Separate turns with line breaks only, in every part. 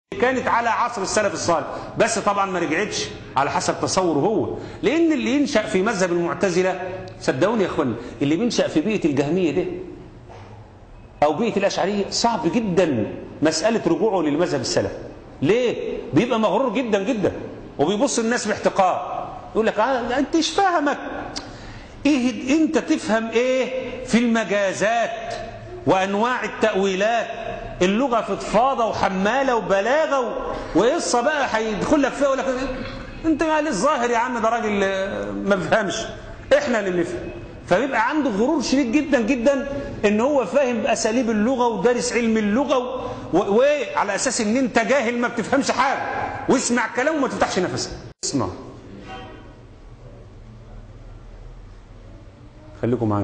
كانت على عصر السلف الصالح بس طبعا ما رجعتش على حسب تصوره هو لان اللي ينشا في مذهب المعتزله صدقوني يا اخوان اللي بينشا في بيئه الجهميه ده او بيئه الاشعريه صعب جدا مساله رجوعه للمذهب السلف ليه بيبقى مغرور جدا جدا وبيبص الناس باحتقار يقول لك آه انت ايش فاهمك ايه انت تفهم ايه في المجازات وانواع التاويلات اللغه فضفاضه وحماله وبلاغه وقصه بقى هيدخل لك فيها يقول لك انت يعني الظاهر يا عم ده راجل ما بيفهمش احنا اللي بنفهم فبيبقى عنده غرور شديد جدا جدا ان هو فاهم باساليب اللغه ودارس علم اللغه وعلى اساس ان انت جاهل ما بتفهمش حاجه واسمع كلامه وما تفتحش نفسك اسمع خليكم معانا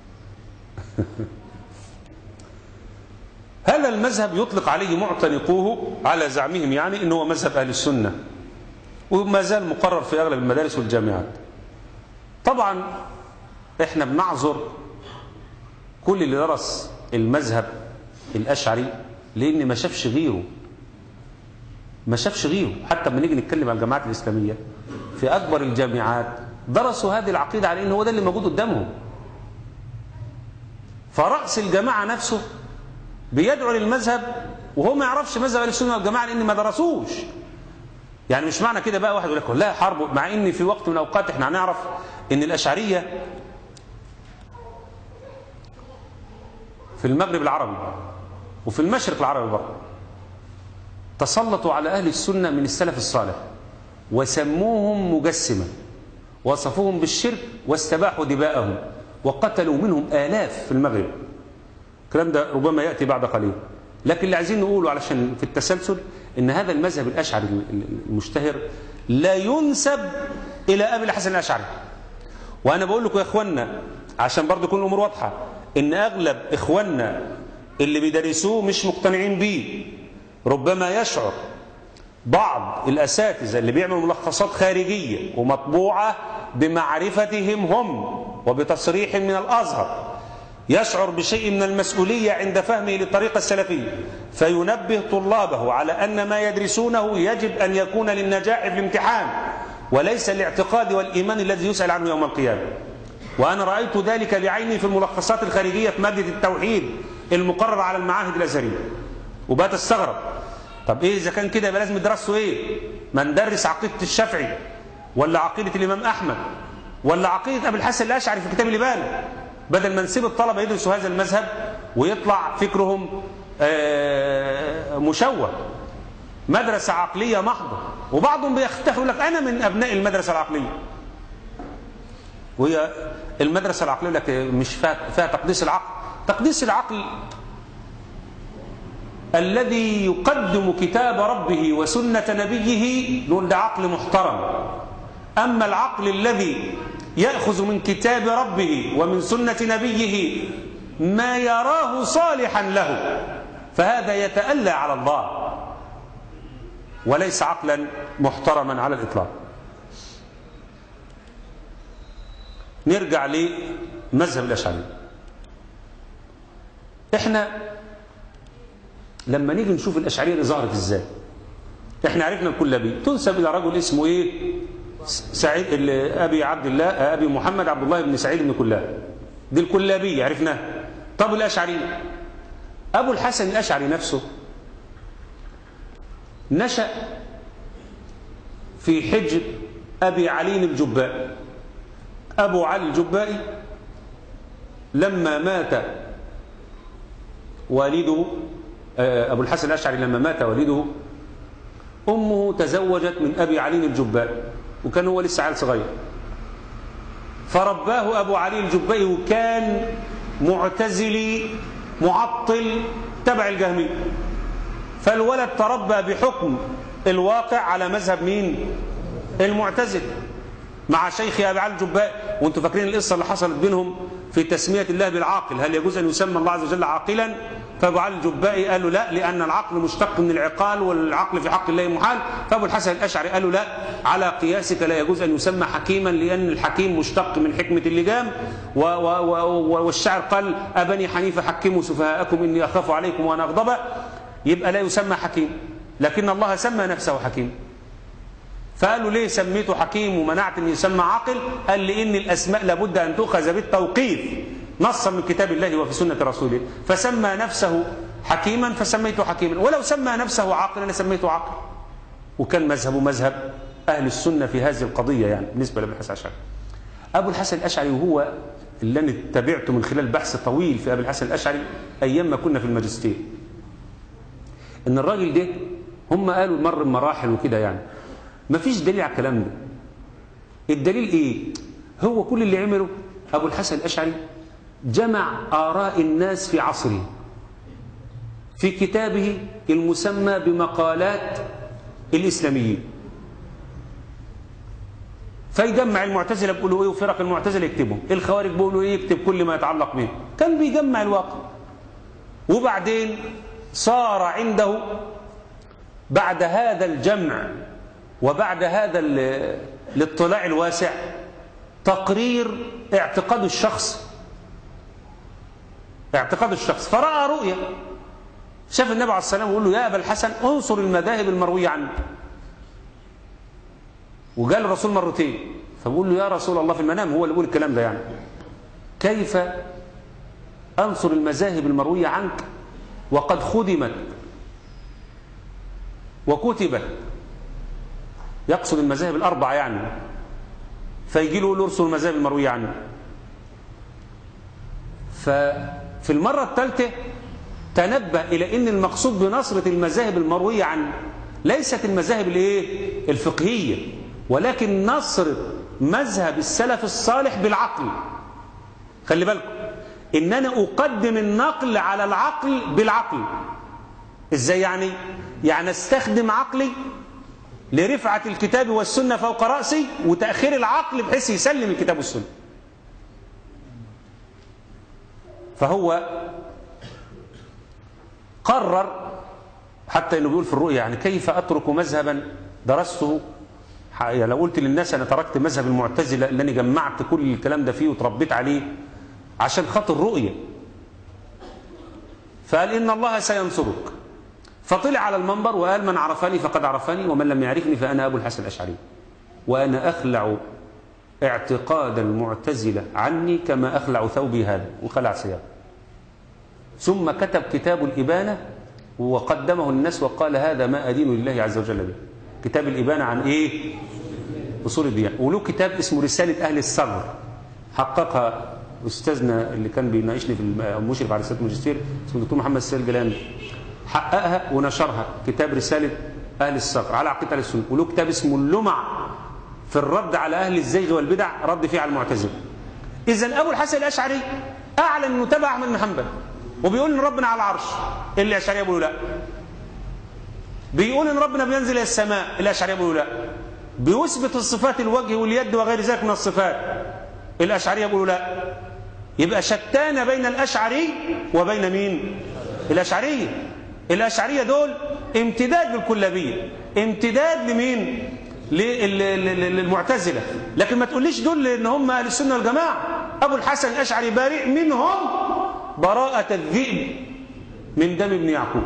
هذا المذهب يطلق عليه معتنقوه على زعمهم يعني انه هو مذهب اهل السنه وما زال مقرر في اغلب المدارس والجامعات طبعا احنا بنعذر كل اللي درس المذهب الاشعري لان ما شافش غيره ما شافش غيره حتى لما نيجي نتكلم عن الجامعات الاسلاميه في اكبر الجامعات درسوا هذه العقيده على ان هو ده اللي موجود قدامهم فرأس الجماعه نفسه بيدعو للمذهب وهو ما يعرفش مذهب اهل السنه والجماعه لان ما درسوش يعني مش معنى كده بقى واحد يقول لك لا حرب مع ان في وقت من الاوقات احنا هنعرف ان الاشعريه في المغرب العربي وفي المشرق العربي برضه تسلطوا على اهل السنه من السلف الصالح وسموهم مجسمه وصفوهم بالشرك واستباحوا دماءهم وقتلوا منهم آلاف في المغرب الكلام ده ربما يأتي بعد قليل لكن اللي عايزين نقوله علشان في التسلسل ان هذا المذهب الأشعري المشتهر لا ينسب إلى أبي الحسن الأشعري وأنا بقول لكم يا إخوانا عشان برضو يكون الأمور واضحة إن أغلب إخواننا اللي بيدرسوه مش مقتنعين بيه ربما يشعر بعض الأساتذة اللي بيعملوا ملخصات خارجية ومطبوعة بمعرفتهم هم وبتصريح من الأزهر يشعر بشيء من المسؤولية عند فهمه للطريقة السلفية فينبه طلابه على أن ما يدرسونه يجب أن يكون للنجاح في الامتحان وليس الاعتقاد والإيمان الذي يسأل عنه يوم القيامة وأنا رأيت ذلك بعيني في الملخصات الخارجية في مادة التوحيد المقررة على المعاهد الأزهرية وبقى تستغرب طب إيه إذا كان كده يبقى لازم درسه إيه ما ندرس عقيدة الشافعي ولا عقيدة الإمام أحمد ولا عقيدة أبي الحسن الأشعري في كتاب الإبانة بدل ما نسيب الطلبة يدرسوا هذا المذهب ويطلع فكرهم مشوه مدرسة عقلية محضة وبعضهم بيختفي يقول لك أنا من أبناء المدرسة العقلية وهي المدرسة العقلية لك مش فيها تقديس العقل تقديس العقل الذي يقدم كتاب ربه وسنة نبيه نقول ده عقل محترم أما العقل الذي يأخذ من كتاب ربه ومن سنة نبيه ما يراه صالحا له فهذا يتألى على الله وليس عقلا محترما على الإطلاق نرجع لمذهب الأشعري احنا لما نيجي نشوف الأشعرية اللي ظهرت ازاي احنا عرفنا الكلابي تنسب إلى رجل اسمه ايه سعيد ابي عبد الله ابي محمد عبد الله بن سعيد بن كلاب دي الكلابيه عرفناها طب الاشعري ابو الحسن الاشعري نفسه نشا في حجر ابي علي الجبائي ابو علي الجبائي لما مات والده ابو الحسن الاشعري لما مات والده امه تزوجت من ابي علي الجبائي وكان هو لسه عيل صغير فرباه أبو علي الجبائي وكان معتزلي معطل تبع الجهمي فالولد تربى بحكم الواقع على مذهب مين المعتزل مع شيخ أبي علي الجبائي وانتم فاكرين القصة اللي حصلت بينهم في تسمية الله بالعاقل هل يجوز أن يسمى الله عز وجل عاقلا فابو علي الجبائي قال له لا لأن العقل مشتق من العقال والعقل في حق الله محال فابو الحسن الأشعري قال له لا على قياسك لا يجوز أن يسمى حكيما لأن الحكيم مشتق من حكمة اللجام و و و والشاعر قال أبني حنيفة حكموا سفهاءكم إني أخاف عليكم وأنا أغضب يبقى لا يسمى حكيم لكن الله سمى نفسه حكيم فقالوا ليه سميته حكيم ومنعت ان يسمى عاقل قال لان الاسماء لابد ان تؤخذ بالتوقيف نصا من كتاب الله وفي سنه رسوله فسمى نفسه حكيما فسميته حكيما ولو سمى نفسه عاقلا لسميته عاقل وكان مذهبه مذهب اهل السنه في هذه القضيه يعني بالنسبه لابن الحسن الاشعري ابو الحسن الاشعري وهو اللي انا تابعته من خلال بحث طويل في ابي الحسن الاشعري ايام ما كنا في الماجستير ان الراجل ده هم قالوا مر بمراحل وكده يعني ما فيش دليل على الكلام ده الدليل ايه هو كل اللي عمله ابو الحسن الاشعري جمع اراء الناس في عصره في كتابه المسمى بمقالات الاسلاميين فيجمع المعتزله بيقولوا ايه وفرق المعتزله يكتبهم الخوارج بيقولوا ايه يكتب كل ما يتعلق بهم كان بيجمع الواقع وبعدين صار عنده بعد هذا الجمع وبعد هذا الاطلاع الواسع تقرير اعتقاد الشخص اعتقاد الشخص فرأى رؤية شاف النبي عليه الصلاة والسلام يقول له يا أبا الحسن انصر المذاهب المروية عنك وقال الرسول مرتين فبقول له يا رسول الله في المنام هو اللي بيقول الكلام ده يعني كيف أنصر المذاهب المروية عنك وقد خدمت وكتبت يقصد المذاهب الأربعة يعني فيجي له يقول ارسل المذاهب المروية عنه ففي المرة الثالثة تنبه إلى أن المقصود بنصرة المذاهب المروية عنه ليست المذاهب الايه الفقهية ولكن نصر مذهب السلف الصالح بالعقل خلي بالكم ان انا اقدم النقل على العقل بالعقل ازاي يعني يعني استخدم عقلي لرفعة الكتاب والسنة فوق رأسي وتأخير العقل بحيث يسلم الكتاب والسنة فهو قرر حتى انه بيقول في الرؤيا يعني كيف اترك مذهبا درسته يعني لو قلت للناس انا تركت مذهب المعتزله اللي انا جمعت كل الكلام ده فيه وتربيت عليه عشان خاطر رؤيه فقال ان الله سينصرك فطلع على المنبر وقال من عرفني فقد عرفني ومن لم يعرفني فانا ابو الحسن الاشعري وانا اخلع اعتقاد المعتزله عني كما اخلع ثوبي هذا وخلع ثيابه ثم كتب كتاب الابانه وقدمه الناس وقال هذا ما أدين لله عز وجل به كتاب الإبانة عن إيه أصول الديانة وله كتاب اسمه رسالة أهل الثغر حققها أستاذنا اللي كان بيناقشني في المشرف على رسالة الماجستير اسمه الدكتور محمد السيد الجلاني حققها ونشرها كتاب رسالة أهل الثغر على عقيدة أهل السنة وله كتاب اسمه اللمع في الرد على أهل الزيغ والبدع رد فيه على المعتزلة إذا أبو الحسن الأشعري أعلن أنه تبع أحمد بن حنبل وبيقول ان ربنا على العرش اللي الاشعريه بيقولوا لا بيقول ان ربنا بينزل الى السماء الاشعريه بيقولوا لا بيثبت الصفات الوجه واليد وغير ذلك من الصفات الاشعريه بيقولوا لا يبقى شتان بين الاشعري وبين مين الاشعريه الاشعريه دول امتداد للكلابيه امتداد لمين للمعتزله لكن ما تقوليش دول ان هم اهل السنه والجماعه ابو الحسن الاشعري بريء منهم براءة الذئب من دم ابن يعقوب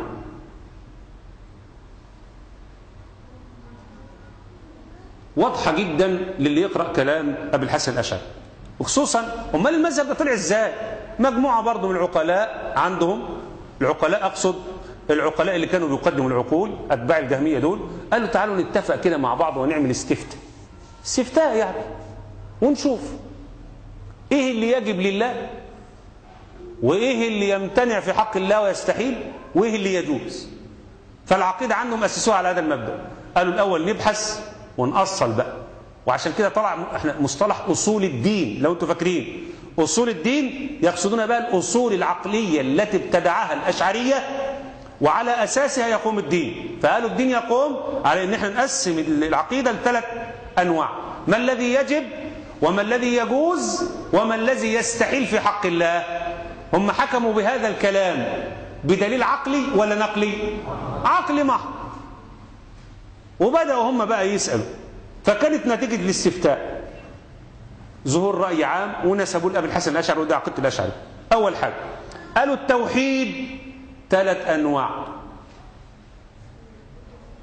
واضحة جدا للي يقرأ كلام أبي الحسن الأشعري وخصوصا أمال المذهب ده طلع إزاي مجموعة برضه من العقلاء عندهم العقلاء أقصد العقلاء اللي كانوا بيقدموا العقول أتباع الجهمية دول قالوا تعالوا نتفق كده مع بعض ونعمل استفتاء استفتاء يعني ونشوف ايه اللي يجب لله وايه اللي يمتنع في حق الله ويستحيل وايه اللي يجوز فالعقيدة عندهم أسسوها على هذا المبدأ قالوا الأول نبحث ونأصل بقى وعشان كده طلع احنا مصطلح أصول الدين لو انتم فاكرين أصول الدين يقصدون بقى الأصول العقلية التي ابتدعها الأشعرية وعلى أساسها يقوم الدين فقالوا الدين يقوم على أن احنا نقسم العقيدة لثلاث أنواع ما الذي يجب وما الذي يجوز وما الذي يستحيل في حق الله هم حكموا بهذا الكلام بدليل عقلي ولا نقلي عقلي محض وبدأوا هم بقى يسألوا فكانت نتيجة الاستفتاء ظهور رأي عام ونسبوا لأبي الحسن الأشعري وده عقيدة الأشعري أول حاجة قالوا التوحيد ثلاث أنواع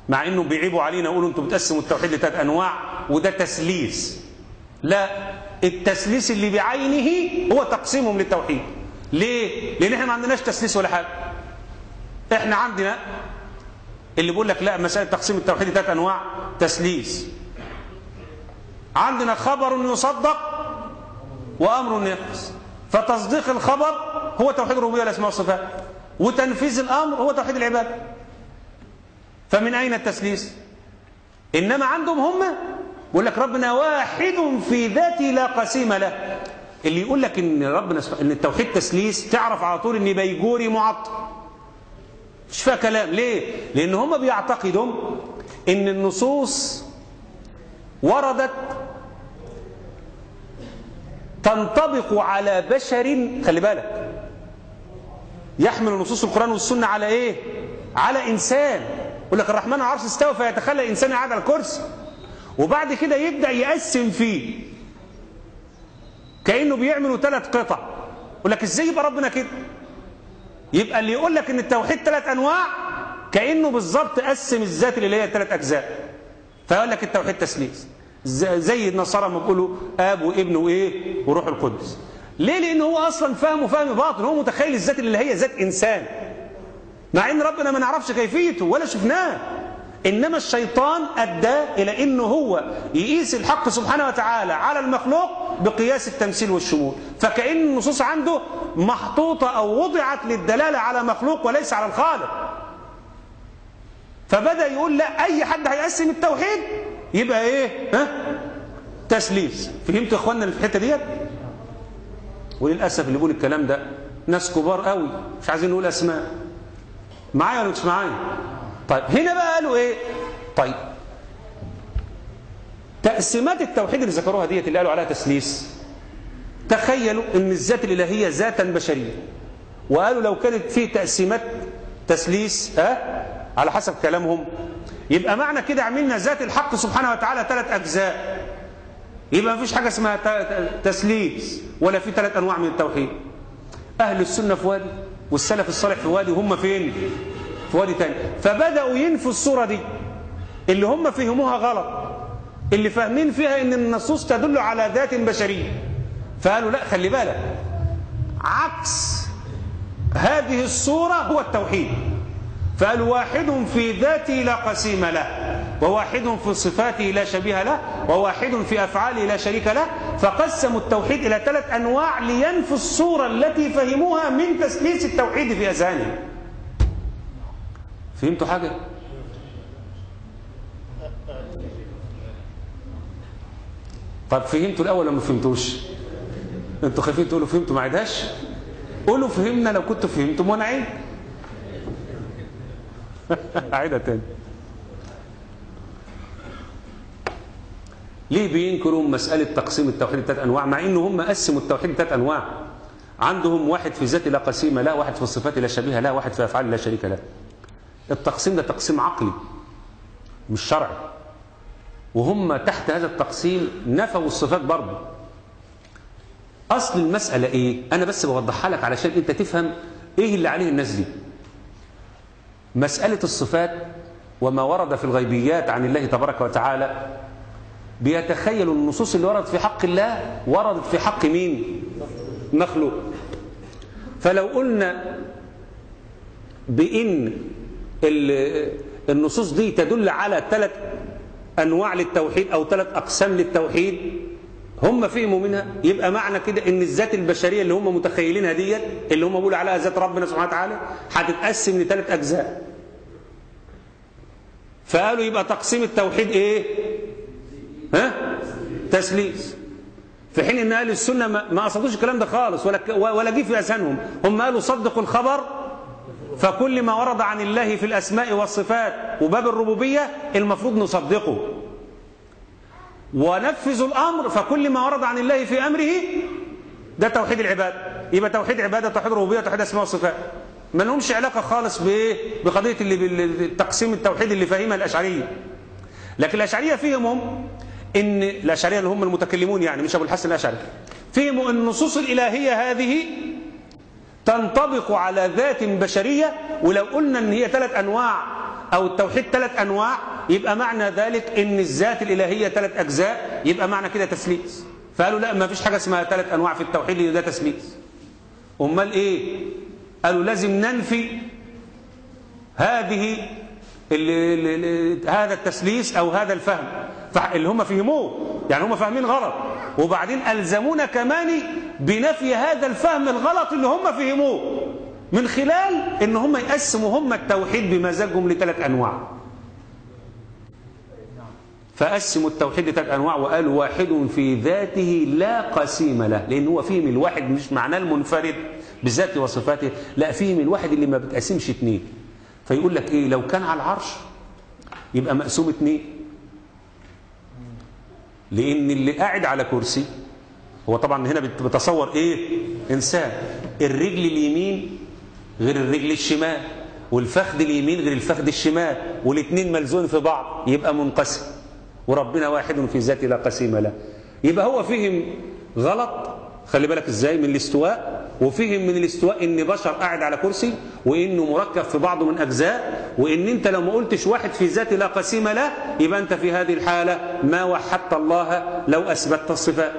مع انه بيعيبوا علينا يقولوا انتوا بتقسموا التوحيد لثلاث انواع وده تسليس لا التسليس اللي بعينه هو تقسيمهم للتوحيد ليه لان احنا ما عندناش تسليس ولا حاجه احنا عندنا اللي بيقول لك لا مساله تقسيم التوحيد لثلاث انواع تسليس عندنا خبر يصدق وامر ينفذ فتصديق الخبر هو توحيد الربوبيه والاسماء والصفات وتنفيذ الامر هو توحيد العباده فمن اين التسليس انما عندهم هم بيقول لك ربنا واحد في ذاته لا قسيم له اللي يقول لك ان ربنا ان التوحيد تسليس تعرف على طول ان بيجوري معطل مش فيها كلام ليه لان هم بيعتقدوا ان النصوص وردت تنطبق على بشر خلي بالك يحمل نصوص القرآن والسنة على ايه على انسان يقول لك الرحمن على العرش استوى فيتخلى انسان قاعد على الكرسي وبعد كده يبدأ يقسم فيه كأنه بيعملوا ثلاث قطع يقول لك ازاي يبقى ربنا كده يبقى اللي يقول لك ان التوحيد ثلاث انواع كأنه بالظبط قسم الذات اللي هي ثلاث اجزاء فيقول لك التوحيد تسليس زي النصارى ما بيقولوا اب وابن وايه وروح القدس ليه لان هو اصلا فاهمه فهم باطن هو متخيل الذات اللي هي ذات انسان مع ان ربنا ما نعرفش كيفيته ولا شفناه انما الشيطان ادى الى انه هو يقيس الحق سبحانه وتعالى على المخلوق بقياس التمثيل والشمول فكأن النصوص عنده محطوطة او وضعت للدلالة على مخلوق وليس على الخالق فبدأ يقول لا اي حد هيقسم التوحيد يبقى ايه ها تسليس فهمت يا اخوانا اللي في الحته ديت وللاسف اللي بيقول الكلام ده ناس كبار قوي مش عايزين نقول اسماء معايا ولا مش معايا طيب هنا بقى قالوا ايه طيب تقسيمات التوحيد اللي ذكروها ديت اللي قالوا عليها تسليس تخيلوا ان الذات الالهيه ذاتا بشريه وقالوا لو كانت فيه تقسيمات تسليس ها أه؟ على حسب كلامهم يبقى معنى كده عملنا ذات الحق سبحانه وتعالى ثلاث أجزاء يبقى ما فيش حاجة اسمها تسليس ولا في ثلاث أنواع من التوحيد أهل السنة في وادي والسلف الصالح في وادي وهم فين في وادي تاني فبدأوا ينفوا الصورة دي اللي هم فهموها غلط اللي فاهمين فيها ان النصوص تدل على ذات بشرية فقالوا لا خلي بالك عكس هذه الصورة هو التوحيد فقال واحد في ذاته لا قسيم له وواحد في صفاته لا شبيه له وواحد في أفعاله لا شريك له فقسموا التوحيد إلى ثلاث أنواع لينفوا الصورة التي فهموها من تسليس التوحيد في أذهانهم فهمتوا حاجة؟ طب فهمتوا الأول ولا ما فهمتوش؟ انتوا خايفين تقولوا فهمتوا ما عيدهاش؟ قولوا فهمنا لو كنتوا فهمتم وانا عيد أعيدها تاني ليه بينكروا مسألة تقسيم التوحيد لثلاث أنواع مع إن هم قسموا التوحيد لثلاث أنواع عندهم واحد في ذات لا قسيمة لا واحد في الصفات لا شبيه لا واحد في أفعال لا شريك له التقسيم ده تقسيم عقلي مش شرعي وهم تحت هذا التقسيم نفوا الصفات برضه أصل المسألة إيه أنا بس بوضحها لك علشان أنت تفهم إيه اللي عليه الناس دي مسألة الصفات وما ورد في الغيبيات عن الله تبارك وتعالى بيتخيلوا النصوص اللي وردت في حق الله وردت في حق مين مخلوق فلو قلنا بإن النصوص دي تدل على ثلاث أنواع للتوحيد أو ثلاث أقسام للتوحيد هم فهموا منها يبقى معنى كده ان الذات البشريه اللي هم متخيلينها ديت اللي هم بيقولوا عليها ذات ربنا سبحانه وتعالى هتتقسم لثلاث اجزاء فقالوا يبقى تقسيم التوحيد ايه ها تسليس في حين ان اهل السنه ما قصدوش الكلام ده خالص ولا ولا جه في اذهانهم هم قالوا صدقوا الخبر فكل ما ورد عن الله في الاسماء والصفات وباب الربوبيه المفروض نصدقه ونفذوا الأمر فكل ما ورد عن الله في أمره ده توحيد العباد يبقى توحيد عبادة توحيد ربوبية توحيد أسماء وصفات ما لهمش علاقة خالص بإيه بقضية اللي بالتقسيم التوحيد اللي فاهمها الأشعرية لكن الأشعرية فيهم إن الأشعرية اللي هم المتكلمون يعني مش أبو الحسن الأشعري فهموا أن النصوص الإلهية هذه تنطبق على ذات بشرية ولو قلنا أن هي ثلاث أنواع أو التوحيد ثلاث أنواع يبقى معنى ذلك إن الذات الإلهية ثلاث أجزاء يبقى معنى كده تسليس فقالوا لا ما فيش حاجة اسمها ثلاث أنواع في التوحيد لأن ده تسليس أمال إيه قالوا لازم ننفي هذه اللي اللي هذا التسليس أو هذا الفهم اللي هم فهموه يعني هم فاهمين غلط وبعدين ألزمونا كمان بنفي هذا الفهم الغلط اللي هم فهموه من خلال ان هم يقسموا هم التوحيد بمزاجهم لثلاث انواع فقسموا التوحيد لثلاث انواع وقالوا واحد في ذاته لا قسيم له لان هو فيهم الواحد مش معناه المنفرد بذاته وصفاته لا فيهم الواحد اللي ما بتقسمش اثنين فيقول لك ايه لو كان على العرش يبقى مقسوم اثنين لان اللي قاعد على كرسي هو طبعا هنا بتصور ايه انسان الرجل اليمين غير الرجل الشمال والفخذ اليمين غير الفخذ الشمال والاثنين ملزون في بعض يبقى منقسم وربنا واحد في ذاته لا قسيم له يبقى هو فهم غلط خلي بالك ازاي من الاستواء وفهم من الاستواء ان بشر قاعد على كرسي وانه مركب في بعضه من اجزاء وان انت لو ما قلتش واحد في ذاته لا قسيم له يبقى انت في هذه الحاله ما وحدت الله لو اثبتت الصفات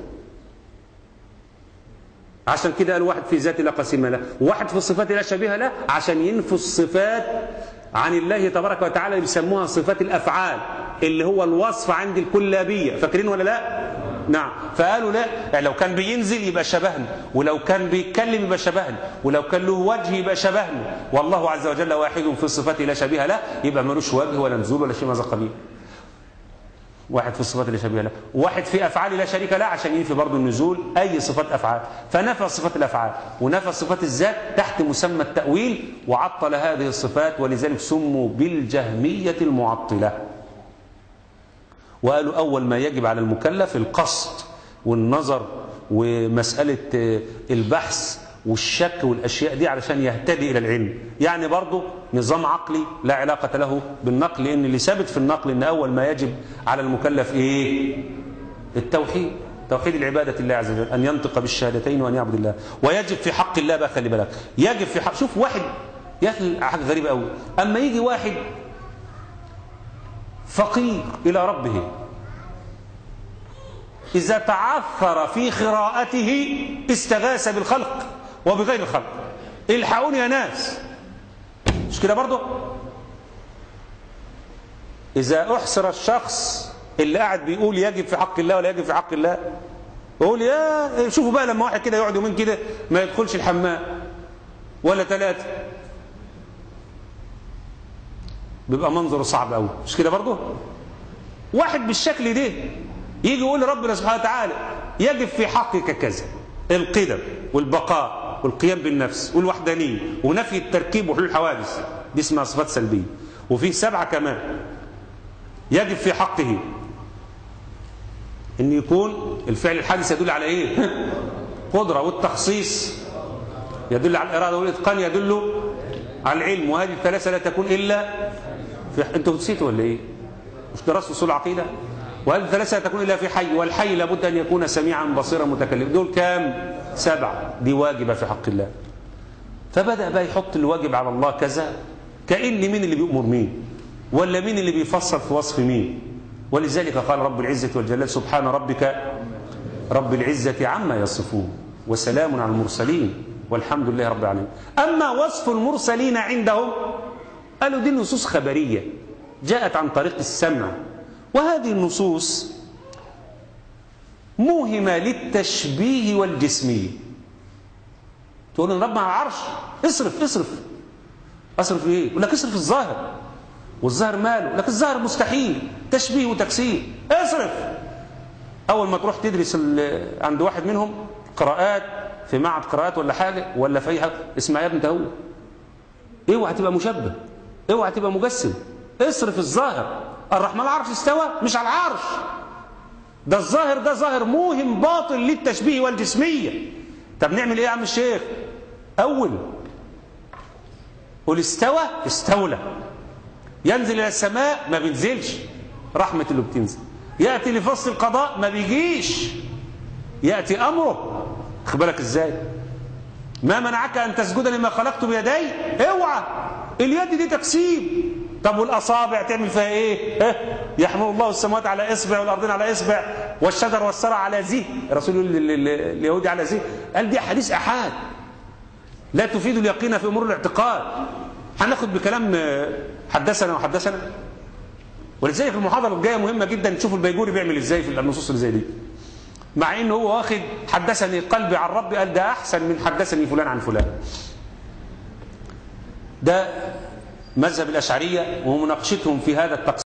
عشان كده قال واحد في ذاته لا قسيم له واحد في الصفات لا شبيه له عشان ينفوا الصفات عن الله تبارك وتعالى اللي بيسموها صفات الافعال اللي هو الوصف عند الكلابيه فاكرين ولا لا نعم فقالوا لا يعني لو كان بينزل يبقى شبهنا ولو كان بيتكلم يبقى شبهنا ولو كان له وجه يبقى شبهنا والله عز وجل واحد في الصفات لا شبيه له يبقى ملوش وجه ولا نزول ولا شيء من هذا القبيل واحد في الصفات لا شبيه له واحد في افعال لا شريك له عشان ينفي برضه النزول اي صفات افعال فنفى صفات الافعال ونفى صفات الذات تحت مسمى التاويل وعطل هذه الصفات ولذلك سموا بالجهميه المعطله وقالوا اول ما يجب على المكلف القصد والنظر ومساله البحث والشك والاشياء دي علشان يهتدي الى العلم يعني برضه نظام عقلي لا علاقه له بالنقل لان اللي ثابت في النقل ان اول ما يجب على المكلف ايه التوحيد توحيد العباده لله عز وجل ان ينطق بالشهادتين وان يعبد الله ويجب في حق الله بقى خلي بالك يجب في حق شوف واحد يا اخي حاجه غريبه قوي اما يجي واحد فقير الى ربه اذا تعثر في قراءته استغاث بالخلق وبغير الخلق الحقوني يا ناس مش كده برضه إذا أحصر الشخص اللي قاعد بيقول يجب في حق الله ولا يجب في حق الله يقول يا شوفوا بقى لما واحد كده يقعد يومين كده ما يدخلش الحمام ولا ثلاثة بيبقى منظره صعب قوي مش كده برضه واحد بالشكل ده يجي يقول لربنا سبحانه وتعالى يجب في حقك كذا القدم والبقاء والقيام بالنفس والوحدانية ونفي التركيب وحلول الحوادث دي اسمها صفات سلبية وفي سبعة كمان يجب في حقه ان يكون الفعل الحادث يدل على ايه قدرة والتخصيص يدل على الإرادة والإتقان يدل على العلم وهذه الثلاثة لا تكون إلا في انتوا نسيتوا ولا ايه مش درست اصول العقيده وهذه الثلاثه لا تكون الا في حي والحي لابد ان يكون سميعا بصيرا متكلما دول كام سبعه دي واجبه في حق الله فبدا بقى يحط الواجب على الله كذا كان مين اللي بيامر مين ولا مين اللي بيفسر في وصف مين ولذلك قال رب العزه والجلال سبحان ربك رب العزه عما يصفون وسلام على المرسلين والحمد لله رب العالمين اما وصف المرسلين عندهم قالوا دي نصوص خبرية جاءت عن طريق السمع وهذه النصوص موهمة للتشبيه والجسمية تقول ان رب على العرش اصرف اصرف اصرف ايه يقول لك اصرف الظاهر والظاهر ماله لك الظاهر مستحيل تشبيه وتكسير اصرف اول ما تروح تدرس عند واحد منهم قراءات في معهد قراءات ولا حاجه ولا في اي حاجه اسمع يا ابني هو اوعى تبقى مشبه اوعى تبقى مجسم اصرف الظاهر الرحمن العرش استوى مش على العرش ده الظاهر ده ظاهر موهم باطل للتشبيه والجسمية طب نعمل ايه يا عم الشيخ اول قل استوى استولى ينزل الى السماء ما بينزلش رحمة اللي بتنزل يأتي لفصل القضاء ما بيجيش يأتي أمره بالك ازاي ما منعك أن تسجد لما خلقت بيدي اوعى اليد دي تقسيم طب والاصابع تعمل فيها ايه ها؟ يحمل الله السماوات على اصبع والارضين على اصبع والشجر والثرى على زي الرسول يقول لل- لل- اليهودي على زي قال دي احاديث احاد لا تفيد اليقين في امور الاعتقاد هناخد بكلام آه، حدثنا وحدثنا ولذلك المحاضره الجايه مهمه جدا نشوف البيجوري بيعمل ازاي في النصوص اللي زي دي مع انه هو واخد حدثني قلبي عن ربي قال ده احسن من حدثني فلان عن فلان ده مذهب الاشعريه ومناقشتهم في هذا التقسيم